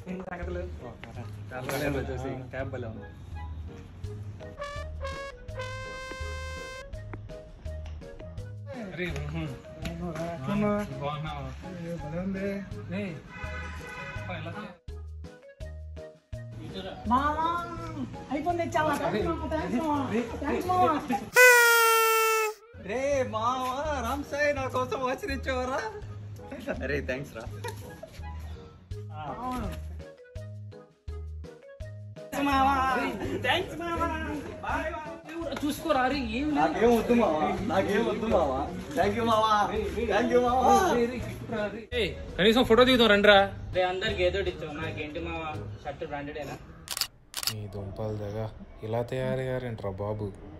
ఏం సంగతులు చాలా రోజులు వచ్చేసి క్యాబ్ భలే ఉంది రే మావా రామ్ సాయి నా కోసం వచ్చి తెచ్చావరా అరే థ్యాంక్స్ రా చూసుకోరా అరే ఏం నాకేం వద్దు మావా నాకేం వద్దు మావా థ్యాంక్ యూ మావా థ్యాంక్ యూ మావా ఏయ్, కనీసం ఫోటో దిగుతాం రండిరా రే అందరికి ఏదో ఇచ్చావు నాకేంటి మా షర్ట్ బ్రాండెడేనా నీ దుంపలు దగ్గర ఇలా తయారయ్యారేంట్రా బాబు